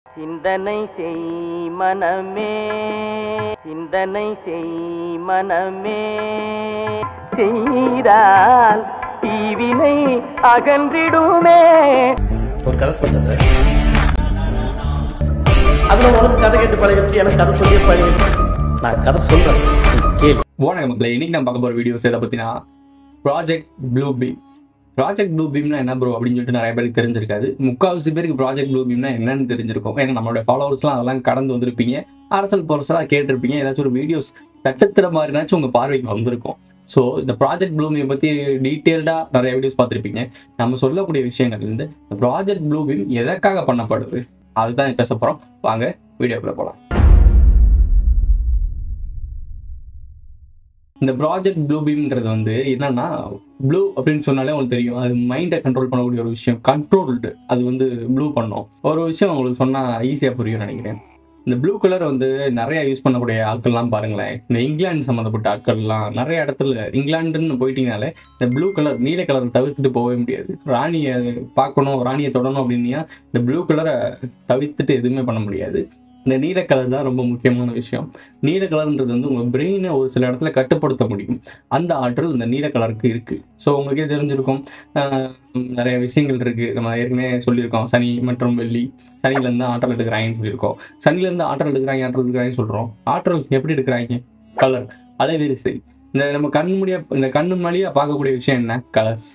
சிந்தனை செய் மனமே சிந்தனை செய் மனமே செய்தால் தீவினை அகன்றிடுமே ஒரு கதை சொல்லிட்டேன் சார் அதுல உனக்கு கதை கேட்டு பழகிடுச்சு எனக்கு கதை சொல்லியே பழகிடுச்சு நான் கதை சொல்றேன் நீ கேளு வணக்கம் மக்களே இன்னைக்கு நம்ம பார்க்க போகிற வீடியோஸ் எதை பற்றினா project blue beam project blue பீம்னா என்ன ப்ரோ அப்படின்னு சொல்லிட்டு நிறைய பேருக்கு தெரிஞ்சிருக்காது முக்கால்வாசி பேருக்கு ப்ராஜெக்ட் ப்ளூ பீம்னா என்னன்னு தெரிஞ்சிருக்கும் ஏன்னா நம்மளோட ஃபாலோவர்ஸ்லாம் அதெல்லாம் கடந்து வந்திருப்பீங்க அரசல் பொரசலாக கேட்டிருப்பீங்க ஏதாச்சும் ஒரு வீடியோஸ் தட்டுத்துற மாதிரினாச்சும் உங்கள் பார்வைக்கு வந்திருக்கும் ஸோ இந்த ப்ராஜெக்ட் ப்ளூ பீம் பற்றி டீட்டெயில்டாக நிறைய வீடியோஸ் பார்த்துருப்பீங்க நம்ம சொல்லக்கூடிய விஷயங்கள் இருந்து இந்த ப்ராஜெக்ட் ப்ளூ பீம் எதற்காக பண்ணப்படுது அதுதான் பேச போகிறோம் வாங்க வீடியோக்குள்ளே போகலாம் இந்த ப்ராஜெக்ட் ப்ளூ பீம்ங்கிறது வந்து என்னன்னா ப்ளூ அப்படின்னு சொன்னாலே உங்களுக்கு தெரியும் அது மைண்டை கண்ட்ரோல் பண்ணக்கூடிய ஒரு விஷயம் கண்ட்ரோல்டு அது வந்து ப்ளூ பண்ணும் ஒரு விஷயம் உங்களுக்கு சொன்னால் ஈஸியாக புரியும் நினைக்கிறேன் இந்த ப்ளூ கலர் வந்து நிறைய யூஸ் பண்ணக்கூடிய ஆட்கள்லாம் பாருங்களேன் இந்த இங்கிலாந்து சம்மந்தப்பட்ட ஆட்கள்லாம் நிறைய இடத்துல இங்கிலாந்துன்னு போயிட்டீங்கனாலே இந்த ப்ளூ கலர் நீல கலர் தவிர்த்துட்டு போகவே முடியாது ராணியை பார்க்கணும் ராணியை தொடணும் அப்படின்னா இந்த ப்ளூ கலரை தவிர்த்துட்டு எதுவுமே பண்ண முடியாது இந்த நீல கலர் தான் ரொம்ப முக்கியமான விஷயம் நீல கலர்ன்றது வந்து உங்கள் பிரெயினை ஒரு சில இடத்துல கட்டுப்படுத்த முடியும் அந்த ஆற்றல் இந்த நீல கலருக்கு இருக்குது ஸோ உங்களுக்கே தெரிஞ்சிருக்கும் ஆஹ் நிறைய விஷயங்கள் இருக்குது நம்ம ஏற்கனவே சொல்லியிருக்கோம் சனி மற்றும் வெள்ளி சனிலேருந்து ஆற்றல் எடுக்கிறாங்கன்னு சொல்லியிருக்கோம் சனிலேருந்து ஆற்றல் எடுக்கிறாங்க ஆற்றல் எடுக்கிறாங்கன்னு சொல்கிறோம் ஆற்றல் எப்படி எடுக்கிறாங்க கலர் அலைவரிசை இந்த நம்ம கண் முடியா இந்த கண்ணு முன்னாடியே பார்க்கக்கூடிய விஷயம் என்ன கலர்ஸ்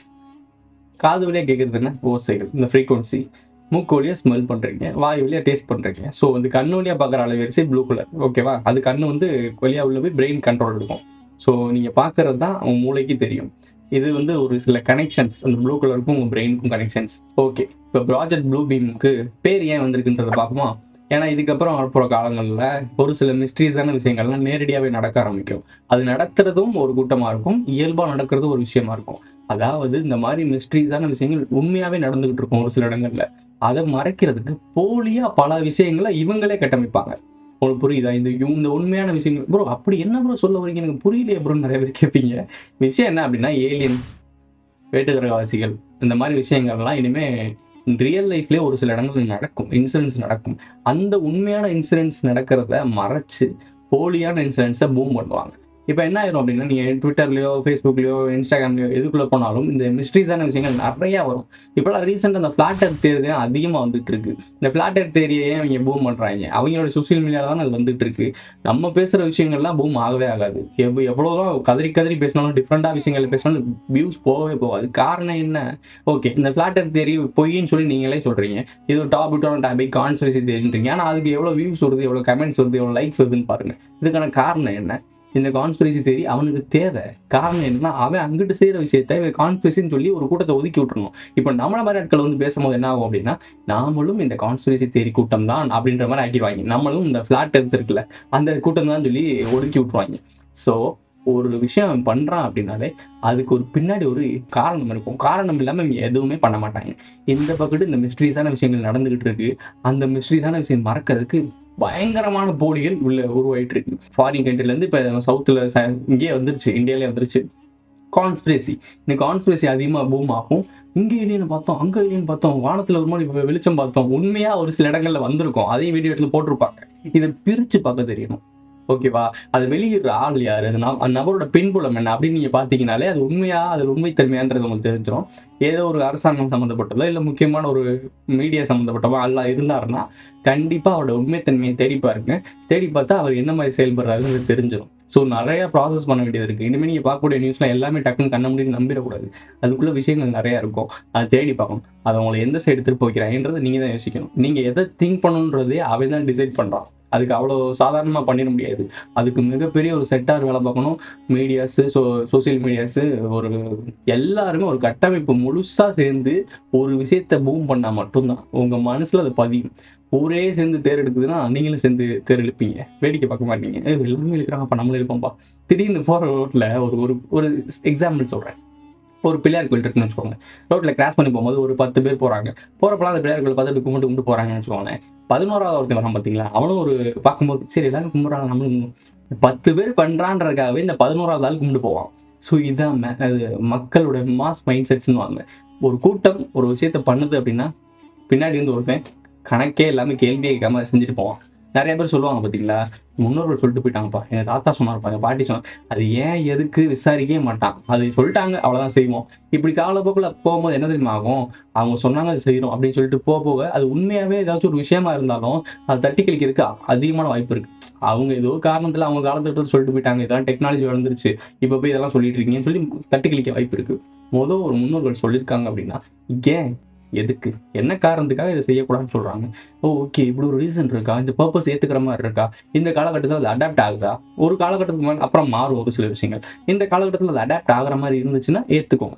காது வழியாக கேட்குறது என்ன ஓசைகள் இந்த ஃப்ரீக்வன்சி மூக்கு வழியாக ஸ்மெல் பண்ணுறீங்க வாய் வழியாக டேஸ்ட் பண்ணுறீங்க ஸோ வந்து கண்ணு வழியாக பார்க்குற அலைவரிசை ப்ளூ கலர் ஓகேவா அது கண்ணு வந்து வழியாக உள்ள போய் பிரெயின் கண்ட்ரோல் எடுக்கும் ஸோ நீங்கள் பார்க்குறது தான் உங்கள் மூளைக்கு தெரியும் இது வந்து ஒரு சில கனெக்ஷன்ஸ் அந்த ப்ளூ கலருக்கும் உங்கள் பிரெயினுக்கும் கனெக்ஷன்ஸ் ஓகே இப்போ ப்ராஜெக்ட் ப்ளூ பீமுக்கு பேர் ஏன் வந்திருக்குன்றதை பார்ப்போமா ஏன்னா இதுக்கப்புறம் வரப்போகிற காலங்களில் ஒரு சில மிஸ்ட்ரீஸான விஷயங்கள்லாம் நேரடியாகவே நடக்க ஆரம்பிக்கும் அது நடத்துறதும் ஒரு கூட்டமாக இருக்கும் இயல்பாக நடக்கிறதும் ஒரு விஷயமா இருக்கும் அதாவது இந்த மாதிரி மிஸ்ட்ரீஸான விஷயங்கள் உண்மையாகவே நடந்துகிட்டு இருக்கும் ஒரு சில இடங்கள்ல அதை மறைக்கிறதுக்கு போலியா பல விஷயங்களை இவங்களே கட்டமைப்பாங்க உங்களுக்கு புரியுதா இந்த இவங்க- இந்த உண்மையான விஷயங்கள் ப்ரோ அப்படி என்ன ப்ரோ சொல்ல வரீங்க எனக்கு புரியலையே ப்ரோ நிறைய பேர் கேட்பீங்க விஷயம் என்ன அப்படின்னா ஏலியன்ஸ் வேட்டுக்கிரகவாசிகள் இந்த மாதிரி விஷயங்கள்லாம் இனிமே ரியல் லைஃப்லேயே ஒரு சில இடங்கள் நடக்கும் இன்சிடென்ட்ஸ் நடக்கும் அந்த உண்மையான இன்சிடென்ட்ஸ் நடக்கிறத மறைச்சு போலியான இன்சிடென்ட்ஸை பூம் பண்ணுவாங்க இப்போ என்ன ஆயிரும் அப்படின்னா நீங்கள் ட்விட்டர்லையோ ஃபேஸ்புக்லையோ இன்ஸ்டாகிராம்லையோ எதுக்குள்ளே போனாலும் இந்த மிஸ்ட்ரீஸான விஷயங்கள் நிறையா வரும் இப்போலாம் ரீசெண்டாக அந்த ஃப்ளாட்டர் தேர்தல் அதிகமாக வந்துட்டு இருக்கு இந்த ஃப்ளாட்டர் தேரியை அவங்க பூம் பண்ணுறாங்க அவங்களோட சோஷியல் மீடியாவில் தான் அது வந்துட்டு இருக்கு நம்ம பேசுகிற விஷயங்கள்லாம் பூம் ஆகவே ஆகாது எவ்வளோ எவ்வளோதான் கதறி கதறி பேசினாலும் டிஃப்ரெண்ட்டாக விஷயங்கள் பேசினாலும் வியூஸ் போகவே போகாது காரணம் என்ன ஓகே இந்த ஃப்ளாட்டர் தேரி பொய்ன்னு சொல்லி நீங்களே சொல்கிறீங்க இது ஒரு டாபிக் டாபிக் கான்ஸ்பிரசி தேரின்றீங்க ஆனால் அதுக்கு எவ்வளோ வியூஸ் வருது எவ்வளோ கமெண்ட்ஸ் வருது எவ்வளோ லைக்ஸ் வருதுன்னு பாருங்க இதுக்கான காரணம் என்ன இந்த கான்ஸ்பிரசி தேரி அவனுக்கு தேவை காரணம் என்னன்னா அவன் அங்கிட்டு செய்கிற விஷயத்த இவன் கான்ஸ்பிரசின்னு சொல்லி ஒரு கூட்டத்தை ஒதுக்கி விட்டுறணும் இப்போ நம்மள மாதிரி ஆட்கள் வந்து பேசும்போது என்ன ஆகும் அப்படின்னா நாமளும் இந்த கான்ஸ்பிரசி தேரி கூட்டம் தான் அப்படின்ற மாதிரி ஆக்கிடுவாங்க நம்மளும் இந்த ஃப்ளாட் எடுத்துருக்குல்ல அந்த கூட்டம் தான் சொல்லி ஒதுக்கி விட்டுருவாங்க ஸோ ஒரு விஷயம் அவன் பண்ணுறான் அப்படின்னாலே அதுக்கு ஒரு பின்னாடி ஒரு காரணம் இருக்கும் காரணம் இல்லாமல் இவங்க எதுவுமே பண்ண மாட்டாங்க இந்த பக்கத்து இந்த மிஸ்ட்ரீஸான விஷயங்கள் நடந்துகிட்டு இருக்கு அந்த மிஸ்ட்ரீஸான விஷயம் மறக்கிறதுக்கு பயங்கரமான போலிகள் உள்ள உருவாயிட்டு இருக்கு ஃபாரின் கண்ட்ரிலேருந்து இப்போ சவுத்தில் இங்கேயே வந்துருச்சு இந்தியாவிலே வந்துருச்சு கான்ஸ்பிரசி இந்த கான்ஸ்பிரசி அதிகமாக பூம் ஆகும் இங்கே இல்லைன்னு பார்த்தோம் அங்கே இல்லைன்னு பார்த்தோம் வானத்தில் ஒரு மாதிரி வெ- வெளிச்சம் பார்த்தோம் உண்மையாக ஒரு சில இடங்கள்ல வந்திருக்கும் அதையும் வீடியோ எடுத்து போட்டிருப்பாங்க இதை பிரித்து பார்க்க தெரியணும் ஓகேவா அது வெளியிடுற ஆள் யார் அது நா- அந்த நபரோட பின்புலம் என்ன அப்படின்னு நீங்கள் பார்த்தீங்கனாலே அது உண்மையா அது உண்மைத்தன்மையான்றது உங்களுக்கு தெரிஞ்சிடும் ஏதோ ஒரு அரசாங்கம் சம்மந்தப்பட்டதோ இல்லை முக்கியமான ஒரு மீடியா சம்மந்தப்பட்டவோ எல்லாம் இருந்தாருன்னா கண்டிப்பாக அவரோட உண்மைத்தன்மையை தேடி பாருங்க தேடி பார்த்தா அவர் என்ன மாதிரி செயல்படுறாருன்னு தெரிஞ்சிடும் ஸோ நிறைய ப்ராசஸ் பண்ண வேண்டியது இருக்குது இனிமேல் நீங்கள் பார்க்கக்கூடிய நியூஸ்லாம் எல்லாமே டக்குன்னு கண்ண முடியும் நம்பிடக்கூடாது அதுக்குள்ள விஷயங்கள் நிறையா இருக்கும் அதை தேடி பார்க்கணும் அதை உங்களை எந்த சைடு திருப்ப வைக்கிறாங்கன்றதை நீங்கள் தான் யோசிக்கணும் நீங்கள் எதை திங்க் பண்ணணுன்றதே அவன் தான் டிசைட் பண்ணுறான் அதுக்கு அவ்வளோ சாதாரணமாக பண்ணிட முடியாது அதுக்கு மிகப்பெரிய ஒரு செட்டார் வேலை பார்க்கணும் மீடியாஸு ஸோ சோசியல் மீடியாஸு ஒரு எல்லாருமே ஒரு கட்டமைப்பு முழுசாக சேர்ந்து ஒரு விஷயத்தை பூம் பண்ணால் மட்டும்தான் உங்கள் மனசில் அது பதியும் ஊரே சேர்ந்து தேர் எடுக்குதுன்னா நீங்களும் சேர்ந்து தேர் இழுப்பீங்க வேடிக்கை பார்க்க மாட்டீங்க ஏய், எல்லாருமே இழுக்கிறாங்க அப்போ நம்மளும் இருப்போம்ப்பா திடீர்னு போகிற ரோட்டில் ஒரு ஒரு ஒரு எக்ஸாம்பிள் சொல்கிறேன் ஒரு பிள்ளையார் கோயில் இருக்குன்னு வச்சுக்கோங்க ரோட்டில் கிராஸ் பண்ணி போகும்போது ஒரு பத்து பேர் போகிறாங்க போகிறப்பலாம் அந்த பிள்ளையார் கோயில் பார்த்து கும்பிட்டு கும்பிட்டு போகிறாங்கன்னு வச்சுக்கோங்களேன் பதினோராவது ஒருத்தன் வரான் பார்த்தீங்களா அவனும் ஒரு பார்க்கும்போது சரி எல்லாரும் கும்பிட்றாங்க நம்மளும் கும்பிடுவோம். பத்து பேர் பண்ணுறான்றதுக்காகவே இந்த பதினோராவது ஆள் கும்பிட்டு போவான் ஸோ இதான் ம- அது மக்களோட மாஸ் மைண்ட் செட்னு வாங்க ஒரு கூட்டம் ஒரு விஷயத்த பண்ணுது அப்படின்னா பின்னாடி இருந்து ஒருத்தன் கணக்கே இல்லாமல் கேள்வியே கேட்காம அதை செஞ்சுட்டு போவான் நிறைய பேர் சொல்லுவாங்க பார்த்தீங்களா முன்னோர்கள் சொல்லிட்டு போயிட்டாங்கப்பா எங்கள் தாத்தா சொன்னார்ப்பா எங்கள் பாட்டி சொன்னாங்க அது ஏன் எதுக்கு விசாரிக்கவே மாட்டான் அது சொல்லிட்டாங்க அவ்வளோதான் செய்வோம் இப்படி காலப்போக்கில் போகும்போது என்ன தெரியுமா ஆகும் அவங்க சொன்னாங்க அது செய்கிறோம் அப்படின்னு சொல்லிட்டு போக போக அது உண்மையாகவே ஏதாச்சும் ஒரு விஷயமா இருந்தாலும் அது தட்டி கழிக்கிறதுக்கு அதிகமான வாய்ப்பு இருக்கு அவங்க ஏதோ காரணத்தில் அவங்க காலத்துக்கு சொல்லிட்டு போயிட்டாங்க இதெல்லாம் டெக்னாலஜி வளர்ந்துருச்சு இப்போ போய் இதெல்லாம் சொல்லிட்டு இருக்கீங்கன்னு சொல்லி தட்டி கழிக்க வாய்ப்பு இருக்கு மொதல் ஒரு முன்னோர்கள் சொல்லியிருக்காங்க அப்படின்னா ஏன் எதுக்கு என்ன காரணத்துக்காக இதை செய்யக்கூடாதுன்னு சொல்றாங்க ஓ ஓகே இப்படி ஒரு ரீசன் இருக்கா இந்த பர்பஸ் ஏத்துக்கிற மாதிரி இருக்கா இந்த காலகட்டத்தில் அது அடாப்ட் ஆகுதா ஒரு காலகட்டத்துக்கு மேலே அப்புறம் மாறும் ஒரு சில விஷயங்கள் இந்த காலகட்டத்தில் அது அடாப்ட் ஆகுற மாதிரி இருந்துச்சுன்னா ஏத்துக்கோங்க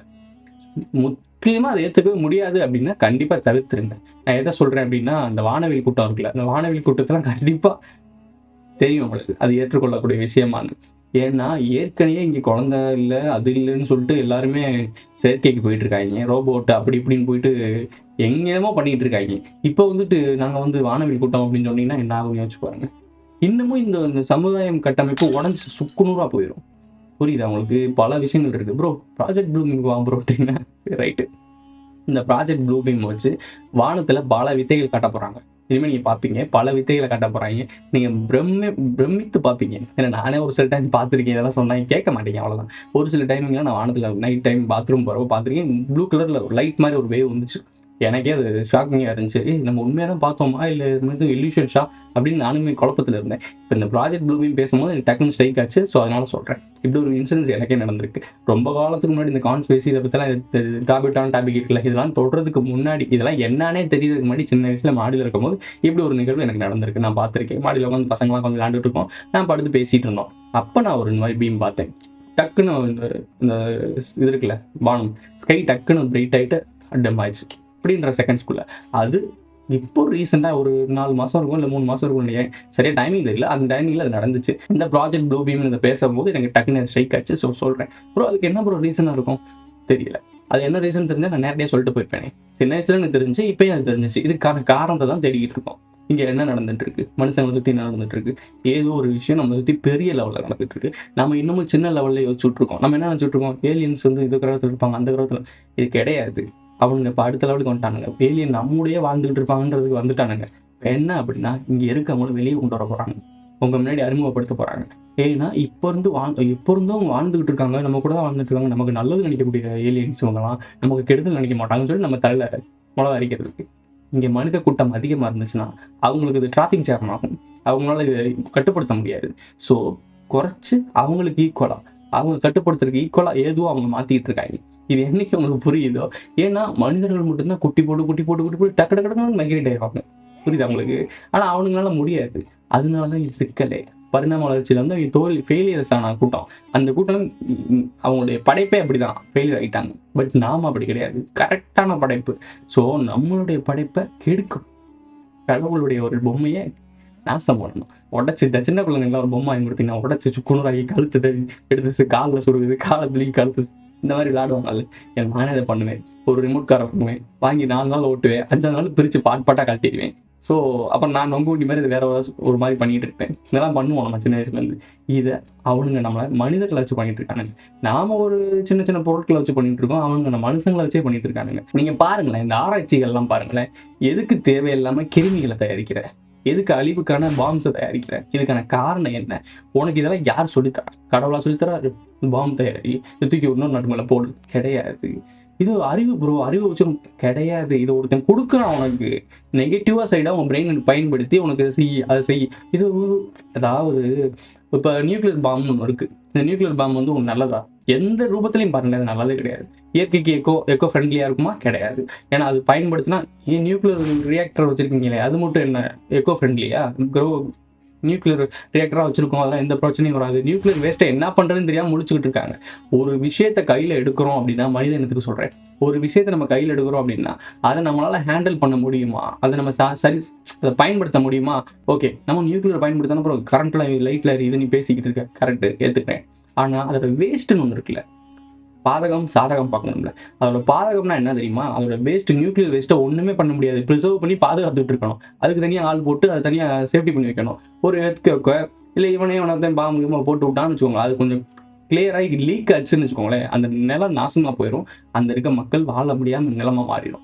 முக்கியமாக அதை ஏற்றுக்கவே முடியாது அப்படின்னா கண்டிப்பாக தவிர்த்துருங்க நான் எதை சொல்கிறேன் அப்படின்னா அந்த வானவில் கூட்டம் இருக்குல்ல அந்த வானவில் கூட்டத்தெல்லாம் கண்டிப்பாக தெரியும் உங்களுக்கு அது ஏற்றுக்கொள்ளக்கூடிய விஷயமானு ஏன்னா ஏற்கனவே இங்கே குழந்தை இல்லை அது இல்லைன்னு சொல்லிட்டு எல்லாருமே செயற்கைக்கு போயிட்டு இருக்காங்க ரோபோட் அப்படி இப்படின்னு போயிட்டு எங்கேயுமோ பண்ணிட்டு இருக்காங்க இப்போ வந்துட்டு நாங்கள் வந்து வானவில் கூட்டம் அப்படின்னு சொன்னீங்கன்னா என்ன ஆகும்னு யோசிச்சு பாருங்க இன்னமும் இந்த இந்த சமுதாயம் கட்டமைப்பு உடஞ்சி சுக்குநூறாக போயிடும் புரியுதா உங்களுக்கு பல விஷயங்கள் இருக்கு ப்ரோ ப்ராஜெக்ட் ப்ளூமிங் வா ப்ரோ அப்படின்னா ரைட்டு இந்த ப்ராஜெக்ட் ப்ளூ பீம் வச்சு வானத்தில் பல வித்தைகள் காட்ட போகிறாங்க இனிமேல் நீங்கள் பார்ப்பீங்க பல வித்தைகளை காட்ட போகிறாங்க நீங்கள் பிரம்ம பிரமித்து பார்ப்பீங்க ஏன்னா நானே ஒரு சில டைம் பார்த்துருக்கேன் இதெல்லாம் சொன்னாங்க கேட்க மாட்டேங்க அவ்வளோதான் ஒரு சில டைமிங்லாம் நான் வானத்தில் நைட் டைம் பாத்ரூம் போகிறப்ப பார்த்துருக்கேன் ப்ளூ கலரில் ஒரு லைட் மாதிரி ஒரு வேவ் வந்துச்சு எனக்கே அது ஷாக்கிங்காக இருந்துச்சு ஏய் நம்ம உண்மையாக தான் பார்த்தோமா இல்லை இது மாதிரி எல்யூஷன் ஷா அப்படின்னு நானுமே குழப்பத்தில் இருந்தேன் இப்போ இந்த ப்ராஜெக்ட் ப்ளூவையும் பேசும்போது எனக்கு டக்குன்னு ஸ்ட்ரைக் ஆச்சு ஸோ அதனால சொல்கிறேன் இப்படி ஒரு இன்சிடென்ட்ஸ் எனக்கே நடந்திருக்கு ரொம்ப காலத்துக்கு முன்னாடி இந்த கான்ஸ்பேசி இதை பற்றிலாம் டாபிட்டான டாபிக் இருக்குல்ல இதெல்லாம் தொடுறதுக்கு முன்னாடி இதெல்லாம் என்னன்னே தெரியறதுக்கு முன்னாடி சின்ன வயசில் மாடியில் இருக்கும்போது இப்படி ஒரு நிகழ்வு எனக்கு நடந்திருக்கு நான் பார்த்துருக்கேன் மாடியில் உட்காந்து பசங்களாம் கொஞ்சம் விளையாண்டுட்டு இருக்கோம் நான் படுத்து பேசிகிட்டு இருந்தோம் அப்போ நான் ஒரு இந்த மாதிரி பீம் பார்த்தேன் டக்குன்னு இந்த இந்த இது இருக்குல்ல வானம் ஸ்கை டக்குன்னு பிரைட் ஆகிட்டு அட்டம் ஆயிடுச்சு அப்படின்ற செகண்ட்ஸ்குள்ளே அது இப்போ ரீசெண்டாக ஒரு நாலு மாதம் இருக்கும் இல்லை மூணு மாதம் இருக்கும் நினைக்கிறேன் சரியா டைமிங் தெரியல அந்த டைமிங்கில் அது நடந்துச்சு இந்த ப்ராஜெக்ட் ப்ளூ பீம் இதை பேசும்போது எனக்கு டக்குன்னு ஸ்ட்ரைக் ஆச்சு ஸோ சொல்கிறேன் ப்ரோ அதுக்கு என்ன ப்ரோ ரீசனாக இருக்கும் தெரியல அது என்ன ரீசன் தெரிஞ்சால் நான் நேரடியாக சொல்லிட்டு போயிருப்பேனே சின்ன வயசுல எனக்கு தெரிஞ்சு இப்போயும் அது தெரிஞ்சிச்சு இதுக்கான காரணத்தை தான் தேடிக்கிட்டு இருக்கோம் இங்கே என்ன நடந்துட்டு இருக்கு மனுஷங்களை சுற்றி என்ன நடந்துட்டு இருக்கு ஏதோ ஒரு விஷயம் நம்ம சுற்றி பெரிய லெவலில் நடந்துட்டு இருக்கு நம்ம இன்னமும் சின்ன லெவலில் யோசிச்சுட்டு இருக்கோம் நம்ம என்ன நினச்சிட்டு இருக்கோம் ஏலியன்ஸ் வந்து இந்த கிரகத்தில் இருப்பாங்க அந்த கிரகத்தில் இது கிடையாது அவனுங்க இப்போ அடுத்த லெவலுக்கு வந்துட்டானுங்க ஏலியன் நம்முடைய வாழ்ந்துகிட்டு இருப்பாங்கன்றதுக்கு வந்துட்டானுங்க இப்ப என்ன அப்படின்னா இங்கே இருக்கவங்கள வெளியே கொண்டு வர போகிறாங்க உங்கள் முன்னாடி அறிமுகப்படுத்த போகிறாங்க ஏன்னா இப்போ இருந்து வாழ் இப்போ இருந்தும் அவங்க வாழ்ந்துகிட்டு இருக்காங்க நம்ம கூட தான் வாழ்ந்துட்டு இருக்காங்க நமக்கு நல்லது நினைக்கக்கூடிய ஏலியன்ஸ் இவங்கலாம் நமக்கு கெடுதல் நினைக்க மாட்டாங்கன்னு சொல்லி நம்ம தலையில் மிளகா அரிக்கிறதுக்கு இங்கே மனித கூட்டம் அதிகமாக இருந்துச்சுன்னா அவங்களுக்கு இது டிராஃபிக் ஜாம் ஆகும் அவங்களால இதை கட்டுப்படுத்த முடியாது ஸோ குறைச்சி அவங்களுக்கு ஈக்குவலாக அவங்க கட்டுப்படுத்துறதுக்கு ஈக்குவலாக ஏதுவோ அவங்க மாற்றிட்டு இருக்காங்க இது என்னைக்கு அவங்களுக்கு புரியுதோ ஏன்னா மனிதர்கள் மட்டும்தான் குட்டி போட்டு குட்டி போட்டு குட்டி போட்டு டக்கு டக்கு டக்குன்னு மைக்ரேட் ஆயிடுவாங்க புரியுது அவங்களுக்கு ஆனால் அவனுங்களால முடியாது அதனால தான் இது சிக்கலே பரிணாம வளர்ச்சியில் வந்து அவங்க தோல்வி ஃபெயிலியர்ஸ் ஆன கூட்டம் அந்த கூட்டம் ம், அவங்களுடைய படைப்பே அப்படிதான் ஃபெயிலியர் ஆகிட்டாங்க பட் நாம அப்படி கிடையாது கரெக்டான படைப்பு ஸோ நம்மளுடைய படைப்பை கெடுக்கும் கடவுளுடைய ஒரு பொம்மையை நாசம் பண்ணணும் உடச்சி இந்த சின்ன பிள்ளைங்களாம் ஒரு பொம்மை வாங்கி கொடுத்தீங்கன்னா உடச்சி சுக்குநூறாகி கழுத்து தள்ளி எடுத்து காலில் சுடுவது காலத்துலேயும் கழுத்து இந்த மாதிரி விளையாடுவாங்கல்ல எனக்கு நானே அதை பண்ணுவேன் ஒரு ரிமோட் காரை பண்ணுவேன் வாங்கி நாலு நாள் ஓட்டுவேன் அஞ்சாவது நாள் பிரித்து பாட் பாட்டாக கட்டிடுவேன் ஸோ அப்புறம் நான் நொங்கு ஊட்டி மாதிரி இது வேற ஏதாவது ஒரு மாதிரி பண்ணிட்டு இருப்பேன் இதெல்லாம் பண்ணுவோம் நம்ம சின்ன வயசுலேருந்து இதை அவனுங்க நம்மளை மனிதர்களை வச்சு பண்ணிட்டு இருக்கானுங்க நாம ஒரு சின்ன சின்ன பொருட்களை வச்சு பண்ணிட்டு இருக்கோம் அவனுங்க நம்ம மனுஷங்களை வச்சே பண்ணிட்டு இருக்கானுங்க நீங்க பாருங்களேன் இந்த ஆராய்ச்சிகள்லாம் பாருங்களேன் எதுக்கு தேவையில்லாம கிருமிகளை தயாரிக்கிற எதுக்கு அழிவுக்கான பாம்ஸை தயாரிக்கிற இதுக்கான காரணம் என்ன உனக்கு இதெல்லாம் யார் சொல்லித்தரா கடவுளா சொல்லித்தராரு பாம் தயாரி இது தூக்கி இன்னொரு நாட்டு மேலே போடு கிடையாது இது அறிவு ப்ரோ அறிவு வச்சு உனக்கு கிடையாது இது ஒருத்தன் கொடுக்குறான் உனக்கு நெகட்டிவா சைடா உன் பிரெயின் பயன்படுத்தி உனக்கு இதை செய் அதை செய் இது ஒரு அதாவது இப்போ நியூக்ளியர் பாம்னு ஒன்று இருக்கு இந்த நியூக்ளியர் பாம் வந்து உனக்கு நல்லதா எந்த ரூபத்திலையும் பாருங்க அது நல்லதே கிடையாது இயற்கைக்கு எக்கோ எக்கோ ஃப்ரெண்ட்லியாக இருக்குமா கிடையாது ஏன்னா அது பயன்படுத்தினா ஏன் நியூக்ளியர் ரியாக்டர் வச்சிருக்கீங்களே அது மட்டும் என்ன எக்கோ ஃப்ரெண்ட்லியா க்ரோ நியூக்ளியர் ரியாக்டராக வச்சிருக்கோம் அதெல்லாம் எந்த பிரச்சனையும் வராது நியூக்ளியர் வேஸ்ட்டை என்ன பண்ணுறதுன்னு தெரியாமல் முடிச்சுக்கிட்டு இருக்காங்க ஒரு விஷயத்தை கையில் எடுக்கிறோம் அப்படின்னா மனித இனத்துக்கு சொல்கிறேன் ஒரு விஷயத்தை நம்ம கையில் எடுக்கிறோம் அப்படின்னா அதை நம்மளால் ஹேண்டில் பண்ண முடியுமா அதை நம்ம சா சரி அதை பயன்படுத்த முடியுமா ஓகே நம்ம நியூக்ளியர் பயன்படுத்தினா அப்புறம் கரண்ட்டில் லைட்டில் இது நீ பேசிக்கிட்டு இருக்க கரெக்டு ஏற்றுக்கிறேன் ஆனால் அதோட வேஸ்ட்டுன்னு ஒன்று இருக்குல்ல பாதகம் சாதகம் பார்க்கணும்ல அதோட பாதகம்னா என்ன தெரியுமா அதோட வேஸ்ட் நியூக்ளியர் வேஸ்ட்டை ஒன்றுமே பண்ண முடியாது ப்ரிசர்வ் பண்ணி பாதுகாத்துட்டு இருக்கணும் அதுக்கு தனியாக ஆள் போட்டு அதை தனியாக சேஃப்டி பண்ணி வைக்கணும் ஒரு எர்த்க்கு இல்லை இவனே இவனத்தையும் பாம்பு கிம்பு போட்டு விட்டான்னு வச்சுக்கோங்க அது கொஞ்சம் கிளியராகி லீக் ஆச்சுன்னு வச்சுக்கோங்களேன் அந்த நிலம் நாசமாக போயிடும் அந்த இருக்க மக்கள் வாழ முடியாமல் நிலமா மாறிடும்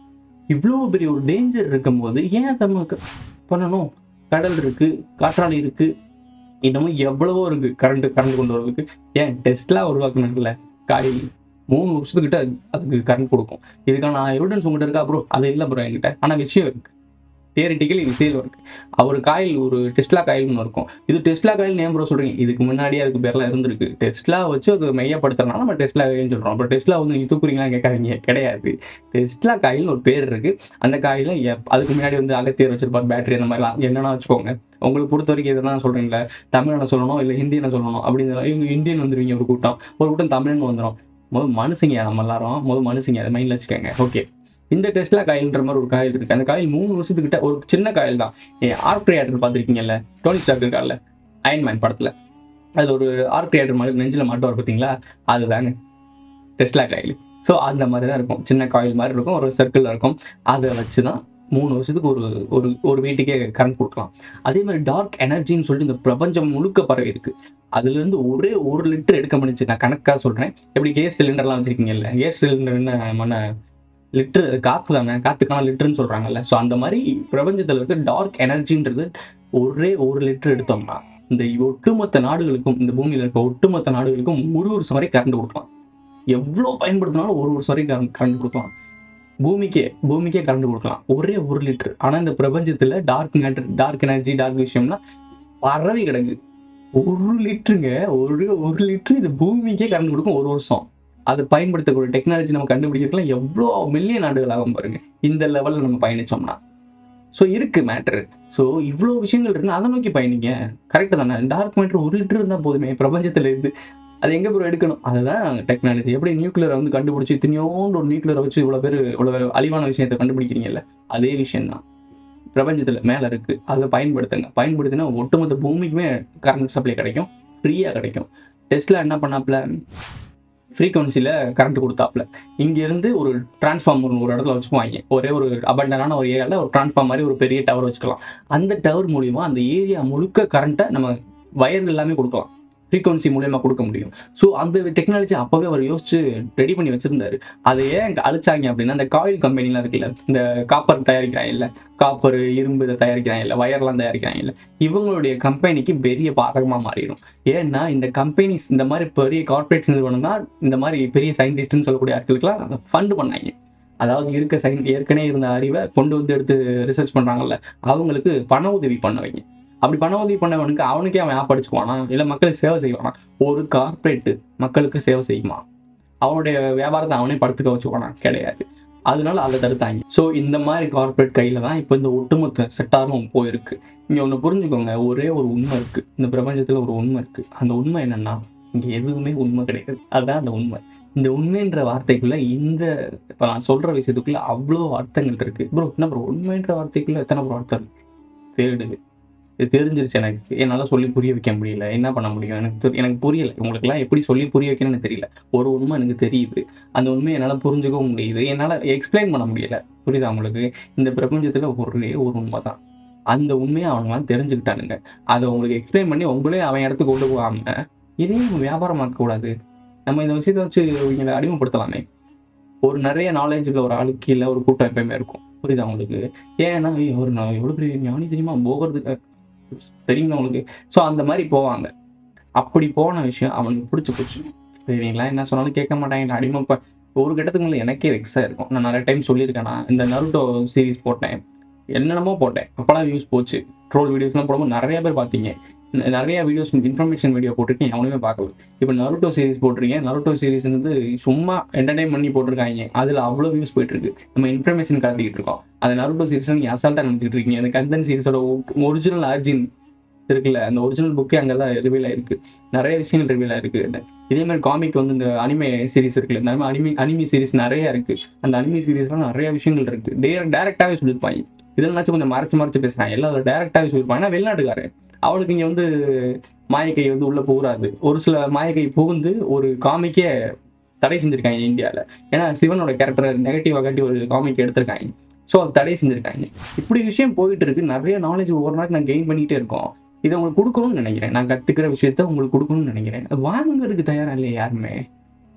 இவ்வளோ பெரிய ஒரு டேஞ்சர் இருக்கும்போது ஏன் அதை நமக்கு பண்ணணும் கடல் இருக்கு காற்றாலை இருக்கு இன்னமும் எவ்வளவோ இருக்கு கரண்ட் கரண்ட் கொண்டு வரதுக்கு ஏன் டெஸ்ட்லாம் உருவாக்குனாங்கல்ல காயில் மூணு வருஷத்துக்கிட்ட அதுக்கு கரண்ட் கொடுக்கும் இதுக்கான எவிடன்ஸ் உங்ககிட்ட இருக்கா ப்ரோ அது இல்லை ப்ரோ என்கிட்ட ஆனால் விஷயம் இருக்கு தியரிட்டிக்கலி விஷயம் இருக்கு அவர் காயில் ஒரு டெஸ்ட்லா காயில்னு இருக்கும் இது டெஸ்ட்லா காயில் ஏன் ப்ரோ சொல்றீங்க இதுக்கு முன்னாடியே அதுக்கு பேர்லாம் இருந்திருக்கு டெஸ்ட்லா வச்சு அது மையப்படுத்துறதுனால நம்ம டெஸ்ட்லா காயில்னு சொல்றோம் அப்புறம் டெஸ்ட்லா வந்து நீங்க தூக்குறீங்களா கேட்காதீங்க கிடையாது டெஸ்ட்லா காயில்னு ஒரு பேர் இருக்கு அந்த காயில எப்- அதுக்கு முன்னாடி வந்து அகத்தியர் வச்சிருப்பார் பேட்டரி அந்த மாதிரிலாம் என்னன்னா வச்சுக்கோங்க உங்களுக்கு பொறுத்த வரைக்கும் இதெல்லாம் சொல்றீங்களா தமிழ் என்ன சொல்லணும் இல்லை ஹிந்தி என்ன சொல்லணும் அப்படின்னு இவங்க இந்தியன் வந்துருவீங்க ஒரு கூட்டம் ஒரு கூட்டம் தமிழ்னு வந்துடும் முதல் மனுஷங்க நம்ம எல்லாரும் முதல் மனுஷங்க அதை மைண்டில் வச்சுக்கோங்க ஓகே இந்த டெஸ்ட்ல காயில்ன்ற மாதிரி ஒரு காயில் இருக்கு அந்த காயில் மூணு வருஷத்துக்கிட்ட ஒரு சின்ன காயில் தான் ஆர்க் கிரியேட்டர் பார்த்துருக்கீங்கல்ல டோனி ஸ்டார்க் இருக்கார்ல அயன்மேன் படத்துல அதுல ஒரு ஆர்க் கிரியேட்டர் மாதிரி நெஞ்சில் மாட்டுவார் பார்த்தீங்களா அதுதாங்க டெஸ்ட்லா காயில் ஸோ அந்த மாதிரி தான் இருக்கும் சின்ன காயில் மாதிரி இருக்கும் ஒரு சர்க்கிள் இருக்கும் அதை வச்சு தான் மூணு வருஷத்துக்கு ஒரு ஒரு ஒரு வீட்டுக்கே கரண்ட் கொடுக்கலாம் அதே மாதிரி டார்க் எனர்ஜின்னு சொல்லிட்டு இந்த பிரபஞ்சம் முழுக்க பரவி இருக்கு அதுல இருந்து ஒரே ஒரு லிட்டர் எடுக்க முடிஞ்சு நான் கணக்காக சொல்றேன் எப்படி கேஸ் சிலிண்டர்லாம் வச்சிருக்கீங்கல்ல கேஸ் சிலிண்டர் என்ன மன லிட்டர் காற்று தானே காற்றுக்கான லிட்டர்னு சொல்றாங்கல்ல ஸோ அந்த மாதிரி பிரபஞ்சத்தில் இருக்க டார்க் எனர்ஜின்றது ஒரே ஒரு லிட்டர் எடுத்தோம்னா இந்த ஒட்டுமொத்த நாடுகளுக்கும் இந்த பூமியில் இருக்க ஒட்டுமொத்த நாடுகளுக்கும் ஒரு வருஷம் வரை கரண்ட் கொடுக்கலாம் எவ்வளோ பயன்படுத்தினாலும் ஒரு வருஷம் வரை கரண்ட் கரண்ட் கொடுக்கலாம் பூமிக்கே பூமிக்கே கரண்ட் கொடுக்கலாம் ஒரே ஒரு லிட்டர் ஆனால் இந்த பிரபஞ்சத்தில் dark matter dark energy dark விஷயம்லாம் பரவி கிடக்கு ஒரு லிட்டருங்க ஒரு ஒரு லிட்டர் இந்த பூமிக்கே கரண்ட் கொடுக்கும் ஒரு வருஷம் அதை பயன்படுத்தக்கூடிய டெக்னாலஜி நம்ம கண்டுபிடிக்கிறதுலாம் எவ்வளோ மில்லியன் நாடுகள் ஆகும் பாருங்க இந்த லெவலில் நம்ம பயணிச்சோம்னா ஸோ இருக்கு மேட்டர் ஸோ இவ்வளோ விஷயங்கள் இருக்கு அதை நோக்கி பயணிங்க கரெக்டு தானே டார்க் மேட்டர் ஒரு லிட்டர் இருந்தால் போதுமே பிரபஞ்சத்தில் இருந்து அது எங்கே ப்ரோ எடுக்கணும் அதுதான் டெக்னாலஜி எப்படி நியூக்ளியரை வந்து கண்டுபிடிச்சி இத்தனையோண்டு ஒரு நியூக்ளியரை வச்சு இவ்வளோ பேர் இவ்வளோ அழிவான விஷயத்தை கண்டுபிடிக்கிறீங்கல்ல அதே விஷயம்தான் பிரபஞ்சத்தில் மேலே இருக்குது அதை பயன்படுத்துங்க பயன்படுத்தினா ஒட்டுமொத்த பூமிக்குமே கரண்ட் சப்ளை கிடைக்கும் ஃப்ரீயாக கிடைக்கும் டெஸ்ட்ல என்ன பண்ணாப்புல ஃப்ரீக்வன்சியில் கரண்ட் கொடுத்தாப்புல இங்கேருந்து ஒரு டிரான்ஸ்ஃபார்மர் ஒரு இடத்துல வச்சுக்குவாங்க ஒரே ஒரு அபண்டனான ஒரு ஏரியாவில் ஒரு டிரான்ஸ்ஃபார்ம் மாதிரி ஒரு பெரிய டவர் வச்சுக்கலாம் அந்த டவர் மூலிமா அந்த ஏரியா முழுக்க கரண்ட்டை நம்ம வயர்கள் எல்லாமே கொடுக்கலாம் ஃப்ரீக்வன்சி மூலியமா கொடுக்க முடியும் ஸோ அந்த டெக்னாலஜி அப்போவே அவர் யோசிச்சு ரெடி பண்ணி வச்சிருந்தாரு அதை ஏன் இங்க அழிச்சாங்க அப்படின்னா இந்த காயில் கம்பெனிலாம் இருக்குல்ல இந்த காப்பர் தயாரிக்கிறாங்க இல்லை காப்பர் இரும்பு இதை தயாரிக்கிறாங்க இல்லை வயர்லாம் தயாரிக்கிறாங்க இல்லை இவங்களுடைய கம்பெனிக்கு பெரிய பாதகமாக மாறிடும் ஏன்னா இந்த கம்பெனிஸ் இந்த மாதிரி பெரிய கார்ப்பரேட் நிறுவனம் தான் இந்த மாதிரி பெரிய சயின்டிஸ்ட்னு சொல்லக்கூடிய ஆட்களுக்குலாம் ஃபண்ட் பண்ணாங்க அதாவது இருக்க சயின் ஏற்கனவே இருந்த அறிவை கொண்டு வந்து எடுத்து ரிசர்ச் பண்ணுறாங்கல்ல அவங்களுக்கு பண உதவி பண்ணவைங்க அப்படி பண உதவி பண்ணவனுக்கு அவனுக்கே அவன் ஆப் அடிச்சுக்குவானா இல்லை மக்களுக்கு சேவை செய்வானா ஒரு கார்ப்பரேட் மக்களுக்கு சேவை செய்யுமா அவனுடைய வியாபாரத்தை அவனே படுத்துக்க வச்சுக்குவானா கிடையாது அதனால அதை தடுத்தாங்க ஸோ இந்த மாதிரி கார்ப்பரேட் கையில் தான் இப்போ இந்த ஒட்டுமொத்த செட்டாரும் போயிருக்கு இங்கே ஒன்று புரிஞ்சுக்கோங்க ஒரே ஒரு உண்மை இருக்குது இந்த பிரபஞ்சத்தில் ஒரு உண்மை இருக்குது அந்த உண்மை என்னன்னா இங்கே எதுவுமே உண்மை கிடையாது அதுதான் அந்த உண்மை இந்த உண்மைன்ற வார்த்தைக்குள்ள இந்த இப்போ நான் சொல்கிற விஷயத்துக்குள்ள அவ்வளோ அர்த்தங்கள் இருக்குது ப்ரோ என்ன ப்ரோ உண்மைன்ற வார்த்தைக்குள்ள எத்தனை ப்ரோ அர்த்தம் இருக்கு தேடுது இது தெரிஞ்சிருச்சு எனக்கு என்னால் சொல்லி புரிய வைக்க முடியல என்ன பண்ண முடியும் எனக்கு தெரி- எனக்கு புரியல உங்களுக்குலாம் எப்படி சொல்லி புரிய வைக்கணும்னு எனக்கு தெரியல ஒரு உண்மை எனக்கு தெரியுது அந்த உண்மையை என்னால் புரிஞ்சுக்கவும் முடியுது என்னால் எக்ஸ்பிளைன் பண்ண முடியல புரியுதா உங்களுக்கு இந்த பிரபஞ்சத்தில் ஒரே ஒரு உண்மை தான் அந்த உண்மையை அவங்களாம் தெரிஞ்சுக்கிட்டானுங்க அதை உங்களுக்கு எக்ஸ்பிளைன் பண்ணி உங்களே அவன் இடத்துக்கு கொண்டு போகாம இதையும் நம்ம வியாபாரமாக்க கூடாது நம்ம இந்த விஷயத்தை வச்சு இவங்களை அடிமைப்படுத்தலாமே ஒரு நிறைய நாலேஜ் உள்ள ஒரு ஆளுக்கு கீழே ஒரு கூட்டம் எப்பயுமே இருக்கும் புரியுதா உங்களுக்கு ஏன்னா ஏய், ஒரு நான் எவ்வளோ பெரிய ஞானி தெரியுமா போகிறது தெரியுமா உங்களுக்கு ஸோ அந்த மாதிரி போவாங்க அப்படி போன விஷயம் அவனுக்கு பிடிச்சி போச்சு சரிங்களா என்ன சொன்னாலும் கேட்க மாட்டாங்க அடிமை இப்போ ஒரு கட்டத்துக்கு மேலே எனக்கே வெக்ஸாக இருக்கும் நான் நிறைய டைம் சொல்லியிருக்கேன் நான் இந்த நருட்டோ சீரிஸ் போட்டேன் என்னென்னமோ போட்டேன் அப்போலாம் வியூஸ் போச்சு ட்ரோல் வீடியோஸ்லாம் போடும்போது நிறைய பேர் பார்த்தீங்க ந- நிறைய வீடியோஸ் இன்ஃபர்மேஷன் வீடியோ போட்டிருக்கேன் எவனுமே பார்க்கல இப்போ நருட்டோ சீரிஸ் போட்டிருக்கேன் நருட்டோ சீரிஸ் வந்து சும்மா என்டர்டைன் பண்ணி போட்டிருக்காங்க அதில் அவ்வளோ வியூஸ் போயிட்டு இருக்கு நம்ம இன்ஃபர்மேஷன் கடத்திக்கிட்டு இருக்கோம் அந்த நருட்டோ சீரிஸ் நீங்கள் அசால்ட்டாக நினச்சிட்டு இருக்கீங்க அந்த கந்தன் சீரிஸோட ஒரிஜினல் ஆர்ஜின் இருக்குல்ல அந்த ஒரிஜினல் புக்கே அங்கே தான் ரிவீல் ஆயிருக்கு நிறைய விஷயங்கள் ரிவீல் ஆயிருக்கு இதே மாதிரி காமிக் வந்து இந்த அனிமே சீரிஸ் இருக்குல்ல இந்த மாதிரி அனிமி அனிமி சீரிஸ் நிறைய இருக்கு அந்த அனிமி சீரிஸ்லாம் நிறைய விஷயங்கள் இருக்கு டேரக்டாகவே சொல்லியிருப்பாங்க இதெல்லாம் கொஞ்சம் மறைச்சு மறைச்சு பேசுறாங்க எல்லாம் அதில் டேரக்டாகவே சொல்லியிருப்பாங்க ஏன்னா வெளிநாட்டுக்காரன் அவனுக்கு இங்கே வந்து மாயக்கை வந்து உள்ளே போகாது ஒரு சில மாயக்கை புகுந்து ஒரு காமிக்கே தடை செஞ்சிருக்காங்க இந்தியாவில் ஏன்னா சிவனோட கேரக்டரை நெகட்டிவாக காட்டி ஒரு காமிக் எடுத்திருக்காங்க ஸோ அது தடை செஞ்சிருக்காங்க இப்படி விஷயம் போயிட்டு இருக்கு நிறைய நாலேஜ் ஒவ்வொரு நாளைக்கு நான் கெயின் பண்ணிக்கிட்டே இருக்கோம் இதை உங்களுக்கு கொடுக்கணும்னு நினைக்கிறேன் நான் கற்றுக்கிற விஷயத்த உங்களுக்கு கொடுக்கணும்னு நினைக்கிறேன் அது வாங்குறதுக்கு தயாரா இல்லையா யாருமே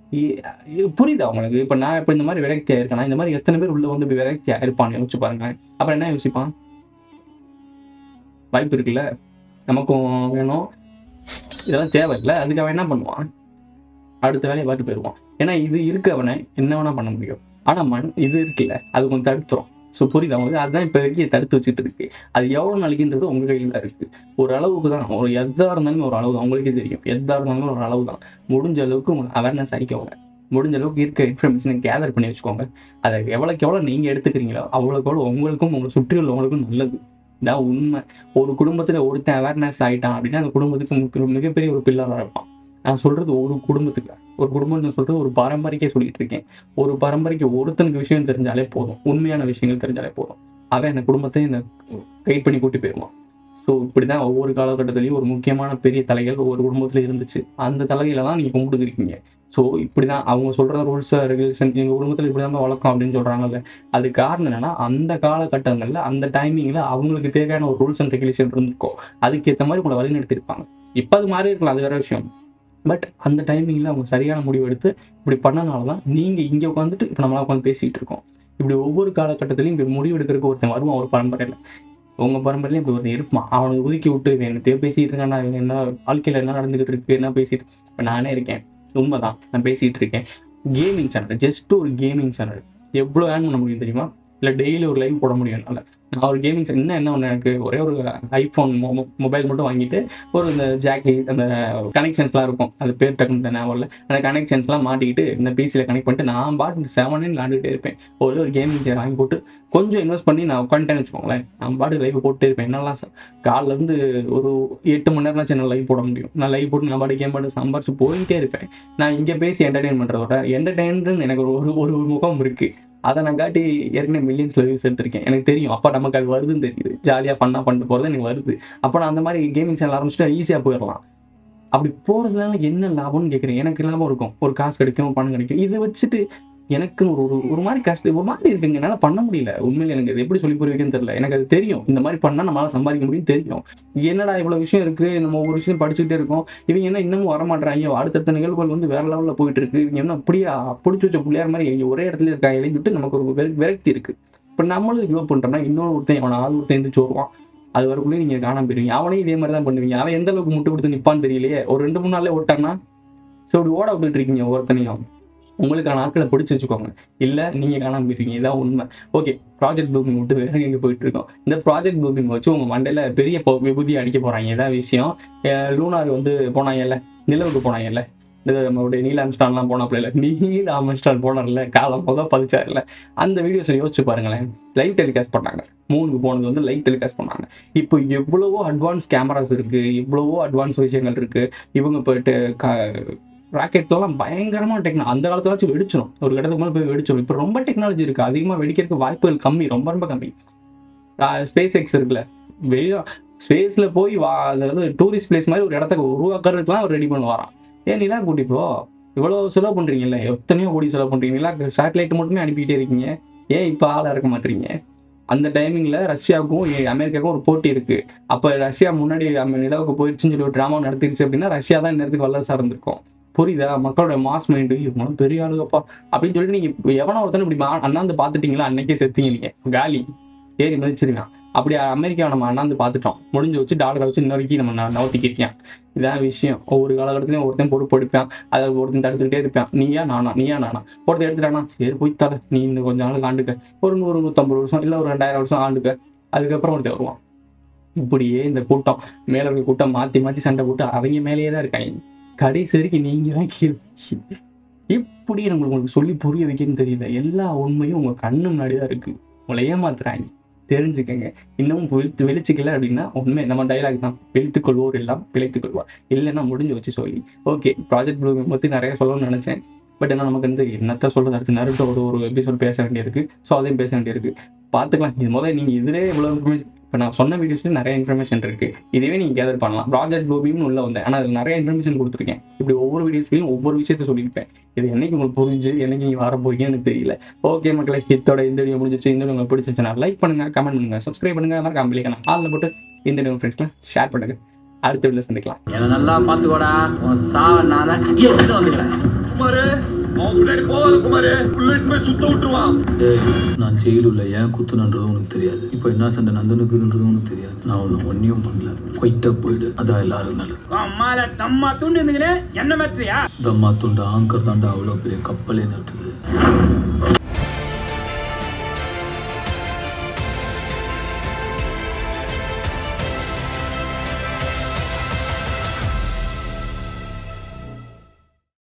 இ- இ- புரியுதா உங்களுக்கு இப்போ நான் இப்போ இந்த மாதிரி விரக்தி ஆயிருக்கேன் இந்த மாதிரி எத்தனை பேர் உள்ள வந்து இப்படி விரக்தி ஆயிருப்பான்னு யோசிச்சு பாருங்க அப்புறம் என்ன யோசிப்பான் வாய்ப்பு இருக்குல்ல நமக்கும் வேணும் இதெல்லாம் தேவையில்லை அதுக்கு அவன் என்ன பண்ணுவான் அடுத்த வேலையை பார்த்து போயிடுவான் ஏன்னா இது இருக்கவனை என்ன வேணா பண்ண முடியும் ஆனா மண் இது இருக்குல்ல அது கொஞ்சம் தடுத்துரும் ஸோ புரியுதா உங்களுக்கு அதுதான் இப்போ வரைக்கும் தடுத்து வச்சுட்டு இருக்கு அது எவ்வளோ நாளைக்குன்றது உங்க கையில் தான் இருக்கு ஒரு அளவுக்கு தான் ஒரு எதா இருந்தாலும் ஒரு அளவு தான் உங்களுக்கே தெரியும் எதா இருந்தாலும் ஒரு அளவு தான் முடிஞ்ச அளவுக்கு உங்க அவேர்னஸ் ஆகிக்கோங்க முடிஞ்ச அளவுக்கு இருக்க இன்ஃபர்மேஷனை கேதர் பண்ணி வச்சுக்கோங்க அதை எவ்வளோக்கு எவ்வளோ நீங்கள் எடுத்துக்கிறீங்களோ அவ்வளோக்கு எவ்வளோ உங்களுக்கும் உங்களை சுற்றி உள்ளவங்களுக்கும் நல்லது இதான் உண்மை ஒரு குடும்பத்தில் ஒருத்தன் அவேர்னஸ் ஆகிட்டான் அப்படின்னா அந்த குடும்பத்துக்கு மிக- மிகப்பெரிய ஒரு பில்லராக இருப்பான் நான் சொல்றது ஒரு குடும்பத்துக்கு ஒரு குடும்பம்னு சொல்றது ஒரு பாரம்பரிக்கே சொல்லிட்டு இருக்கேன் ஒரு பரம்பரைக்கு ஒருத்தனுக்கு விஷயம் தெரிஞ்சாலே போதும் உண்மையான விஷயங்கள் தெரிஞ்சாலே போதும் அவன் அந்த குடும்பத்தை இந்த கைட் பண்ணி கூட்டி போயிடுவான் ஸோ இப்படி தான் ஒவ்வொரு காலகட்டத்திலையும் ஒரு முக்கியமான பெரிய தலைகள் ஒவ்வொரு குடும்பத்தில் இருந்துச்சு அந்த தலைகளெல்லாம் நீங்கள் கும்பிட்டுக்கிறீங்க ஸோ இப்படி தான் அவங்க சொல்கிற ரூல்ஸ் ரெகுலேஷன் எங்கள் குடும்பத்தில் இப்படி தான் வழக்கம் அப்படின்னு சொல்கிறாங்கல்ல அது காரணம் என்னன்னா அந்த காலகட்டங்களில் அந்த டைமிங்கில் அவங்களுக்கு தேவையான ஒரு ரூல்ஸ் அண்ட் ரெகுலேஷன் இருந்திருக்கும் அதுக்கேற்ற மாதிரி உங்களை வழிநடத்திருப்பாங்க இப்போ அது மாறி இருக்கலாம் அது வேற விஷயம் பட் அந்த டைமிங்கில் அவங்க சரியான முடிவு எடுத்து இப்படி பண்ணனால தான் நீங்கள் இங்கே உட்காந்துட்டு இப்போ நம்மளாம் உட்காந்து பேசிகிட்டு இருக்கோம் இப்படி ஒவ்வொரு காலகட்டத்திலையும் இப்படி முடிவு எடுக்கிறதுக்கு ஒருத்தன் வருவான் ஒரு பரம்பரையில் உங்கள் பரம்பரையிலையும் இப்படி ஒருத்தன் இருப்பான் அவனை ஒதுக்கி விட்டு இவன் என்னத்தையோ பேசிகிட்டு இருக்கான் நான் இவன் என்ன வாழ்க்கையில் என்ன நடந்துகிட்டு இருக்கு என்ன பேசிட்டு இப்போ நானே இருக்கேன் உண்மைதான் நான் பேசிகிட்டு இருக்கேன் கேமிங் சேனல் ஜஸ்ட் ஒரு கேமிங் சேனல் எவ்வளோ ஏர்ன் பண்ண முடியும் தெரியுமா இல்லை டெய்லி ஒரு லைவ் போட முடியும் என்னால் நான் ஒரு கேமிங் இன்னும் என்ன ஒன்று எனக்கு ஒரே ஒரு ஐஃபோன் மொபைல் மட்டும் வாங்கிட்டு ஒரு இந்த ஜாக்கி அந்த கனெக்ஷன்ஸ்லாம் இருக்கும் அது பேர் டக்குன்னு ஞாபகம் இல்லை அந்த கனெக்ஷன்ஸ்லாம் மாட்டிக்கிட்டு இந்த பிசியில் கனெக்ட் பண்ணிட்டு நான் பாட்டு செவனே விளாண்டுட்டே இருப்பேன் ஒரே ஒரு கேமிங் சேர் வாங்கி போட்டு கொஞ்சம் இன்வெஸ்ட் பண்ணி நான் உட்காந்துட்டேன்னு வச்சுக்கோங்களேன் நான் பாட்டு லைவ் போட்டே இருப்பேன் என்னெல்லாம் ச- காலைல இருந்து ஒரு எட்டு மணி நேரம் சேனல் லைவ் போட முடியும் நான் லைவ் போட்டு நான் பாட்டு கேம் பாட்டு சம்பாரிச்சு போயிட்டே இருப்பேன் நான் இங்கே பேசி என்டர்டெயின் பண்ணுறதோட என்டர்டெயின்னு எனக்கு ஒரு ஒரு ஒரு முகம் இருக்குது அதை நான் காட்டி ஏற்கனவே மில்லியன்ஸில் வியூஸ் எடுத்திருக்கேன் எனக்கு தெரியும் அப்போ நமக்கு அது வருதுன்னு தெரியுது ஜாலியாக ஃபன்னாக பண்ணிட்டு போகிறது எனக்கு வருது அப்போ நான் அந்த மாதிரி கேமிங் சேனல் ஆரம்பிச்சுட்டு ஈஸியாக போயிடலாம் அப்படி போகிறதுனால என்ன லாபம்னு கேட்குறேன் எனக்கு லாபம் இருக்கும் ஒரு காசு கிடைக்கும் பணம் கிடைக்கும் இதை வச்சுட்டு எனக்கு ஒரு ஒரு ஒரு மாதிரி கஷ்டம் ஒரு மாதிரி இருக்குங்க என்னால் பண்ண முடியல உண்மையில எனக்கு அது எப்படி சொல்லி புரிய தெரியல எனக்கு அது தெரியும் இந்த மாதிரி பண்ணால் நம்மளால சம்பாதிக்க முடியும் தெரியும் என்னடா இவ்வளோ விஷயம் இருக்குது நம்ம ஒவ்வொரு விஷயம் படிச்சுக்கிட்டே இருக்கோம் இவங்க என்ன இன்னமும் வரமாட்டாங்க அடுத்தடுத்த நிகழ்வுகள் வந்து வேற லெவலில் போயிட்டு இருக்கு இவங்க என்ன அப்படியே பிடிச்சி வச்ச பிள்ளையார் மாதிரி இங்க ஒரே இடத்துல இருக்காங்க எழுதிட்டு நமக்கு ஒரு விர- விரக்தி இருக்கு இப்போ நம்மளும் கிவ் பண்ணுறோம்னா இன்னொரு ஒருத்தன் அவனை ஆள் ஒருத்தன் எந்திரிச்சு வருவான் அது வரக்குள்ளே நீங்கள் காணாம போயிருவீங்க அவனையும் இதே மாதிரி தான் பண்ணுவீங்க அவன் எந்த அளவுக்கு முட்டு கொடுத்து நிற்பான்னு தெரியலையே ஒரு ரெண்டு மூணு நாள்ல ஓட்டான்னா ஸோ இப்படி ஓட விட்டுட்டு இருக்கீங்க ஒவ்வொருத்தனையும் உங்களுக்கான ஆட்களை பிடிச்சி வச்சுக்கோங்க இல்லை நீங்கள் காணாம போயிருவீங்க இதான் உண்மை ஓகே ப்ராஜெக்ட் ப்ளூமிங் விட்டு வேற எங்கே போயிட்டு இருக்கோம் இந்த ப்ராஜெக்ட் ப்ளூமிங் வச்சு உங்கள் மண்டையில் பெரிய பொ- விபூதி அடிக்க போகிறாங்க இதான் விஷயம் அஹ் லூனார் வந்து போனாங்கல்ல நிலவுக்கு போனாங்கல்ல இது நம்மளுடைய நீல் ஆம்ஸ்டான்லாம் போனாப்புல இல்லை நீல் ஆம்ஸ்டான் போனார்ல காலம் போத பதிச்சார்ல அந்த வீடியோஸை யோசிச்சு பாருங்களேன் லைவ் டெலிகாஸ்ட் பண்ணாங்க மூணுக்கு போனது வந்து லைவ் டெலிகாஸ்ட் பண்ணாங்க இப்போ எவ்வளவோ அட்வான்ஸ் கேமராஸ் இருக்கு எவ்வளவோ அட்வான்ஸ் விஷயங்கள் இருக்கு இவங்க போயிட்டு ராக்கெட்லாம் பயங்கரமான டெக்னாலஜி அந்த காலத்துலாச்சும் வெடிச்சிடும் ஒரு இடத்துக்கு மேலே போய் வெடிச்சிடும் இப்போ ரொம்ப டெக்னாலஜி இருக்கு அதிகமாக வெடிக்கிறதுக்கு வாய்ப்புகள் கம்மி ரொம்ப ரொம்ப கம்மி ஸ்பேஸ் எக்ஸ் இருக்குல்ல வெளியே ஸ்பேஸில் போய் வா அதாவது டூரிஸ்ட் பிளேஸ் மாதிரி ஒரு இடத்துக்கு உருவாக்குறதுக்குலாம் அவர் ரெடி பண்ணுவாராம் ஏன் நிலா கூட்டி போ இவ்வளோ செலவு பண்ணுறீங்கல்ல எத்தனையோ கோடி செலவு பண்ணுறீங்க நிலா சேட்டலைட் மட்டுமே அனுப்பிக்கிட்டே இருக்கீங்க ஏன் இப்போ ஆளாக இருக்க மாட்டீங்க அந்த டைமிங்கில் ரஷ்யாவுக்கும் எ- அமெரிக்காவுக்கும் ஒரு போட்டி இருக்குது அப்போ ரஷ்யா முன்னாடி அம்ம நிலவுக்கு போயிடுச்சுன்னு சொல்லி ஒரு ட்ராமா நடத்திருச்சு அப்படின்னா ரஷ்யா தான் நேரத்துக்கு வல்லரசாக இருந்திருக்கும் புரியுதா மக்களோட மாஸ் மைண்டு இவங்களும் பெரிய ஆளுகப்பா அப்படின்னு சொல்லிட்டு நீங்கள் எவனோ ஒருத்தனை இப்படி மா- அண்ணாந்து பார்த்துட்டீங்களா அன்னைக்கே செத்தீங்க நீங்கள் காலி ஏறி மதிச்சிருக்கான் அப்படி அமெரிக்காவை நம்ம அண்ணாந்து பார்த்துட்டோம் முடிஞ்சு வச்சு டாலரை வச்சு இன்ன வரைக்கும் நம்ம ந- நவுத்திக்கிட்டான் இதான் விஷயம் ஒவ்வொரு காலகட்டத்திலையும் ஒருத்தன் பொறுப்பு எடுப்பான் அதை ஒருத்தன் தடுத்துக்கிட்டே இருப்பான் நீயா நானா நீயா நானா ஒருத்தன் எடுத்துட்டானா சரி போய் தர நீ இன்னும் கொஞ்சம் நாள் ஆண்டுக்க ஒரு நூறு நூற்றம்பது வருஷம் இல்லை ஒரு ரெண்டாயிரம் வருஷம் ஆண்டுக்க அதுக்கப்புறம் ஒருத்தன் வருவான் இப்படியே இந்த கூட்டம் மேல இருக்க கூட்டம் மாற்றி மாற்றி சண்டை போட்டு அவங்க மேலேயே தான் இருக்காங்க கடைசி வரைக்கும் நீங்க தான் கீழே எப்படி எனக்கு உங்களுக்கு சொல்லி புரிய வைக்கணும்னு தெரியல எல்லா உண்மையும் உங்க கண்ணு முன்னாடி தான் இருக்கு உங்களை ஏமாத்துறாங்க தெரிஞ்சுக்கங்க இன்னமும் விழித்து வெளிச்சிக்கல அப்படின்னா உண்மை நம்ம டைலாக் தான் விழித்துக் கொள்வோர் எல்லாம் பிழைத்துக் கொள்வார் இல்லைன்னா முடிஞ்சு வச்சு சொல்லி ஓகே ப்ராஜெக்ட் ப்ளூ பற்றி நிறைய சொல்லணும்னு நினச்சேன் பட் என்ன நமக்கு வந்து என்னத்த சொல்றது அடுத்து நருட்டோட ஒரு எபிசோட் பேச வேண்டியிருக்கு ஸோ அதையும் பேச வேண்டியிருக்கு பார்த்துக்கலாம் இது முதல்ல நீங்கள் இதிலே இவ்வளோ இன்ஃபர்மேஷன் இப்போ நான் சொன்ன வீடியோஸ்லேயும் நிறைய இன்ஃபர்மேஷன் இருக்குது இதுவே நீங்கள் கேதர் பண்ணலாம் ப்ராஜெக்ட் ப்ளூபின்னு உள்ள வந்தேன் ஆனால் அதில் நிறைய இன்ஃபர்மேஷன் கொடுத்துருக்கேன் இப்படி ஒவ்வொரு வீடியோஸ்லையும் ஒவ்வொரு விஷயத்த சொல்லியிருப்பேன் இது என்னைக்கு உங்களுக்கு புரிஞ்சு என்னைக்கு நீங்கள் வர போறீங்கன்னு எனக்கு தெரியல ஓகே மக்களே இதோட இந்த வீடியோ முடிஞ்சிச்சு இந்த வீடியோ உங்களுக்கு பிடிச்சிச்சுன்னா லைக் பண்ணுங்க கமெண்ட் பண்ணுங்க சப்ஸ்கிரைப் பண்ணுங்க மாதிரி கம்பெனிக்கான ஆளில் போட்டு இந்த வீடியோ ஃப்ரெண்ட்ஸ்லாம் ஷேர் பண்ணுங்க அடுத்த வீடியோ சந்திக்கலாம் என்னை நல்லா பார்த்துக்கோடா உன் சாவை நான் தான் எடுத்துட்டு வந்துக்கிறேன் அவன் பின்னாடி போகாத குமாரு புல்லட் போய் சுத்த விட்டுருவான் டேய் நான் ஜெயிலுள்ள ஏன் குத்துனன்றதும் உனக்கு தெரியாது இப்போ என்ன சண்டை நந்தனுக்குதுன்றதும் உனக்கு தெரியாது நான் உன்னை ஒன்றையும் பண்ணல குவைட்டா போயிடு அதான் எல்லாரும் நல்லது அம்மால தம்மா துண்டு இருந்துக்கினே என்ன மாற்றியா தம்மா துண்டு ஆங்கர் தாண்டா அவ்வளோ பெரிய கப்பலே நிறுத்துது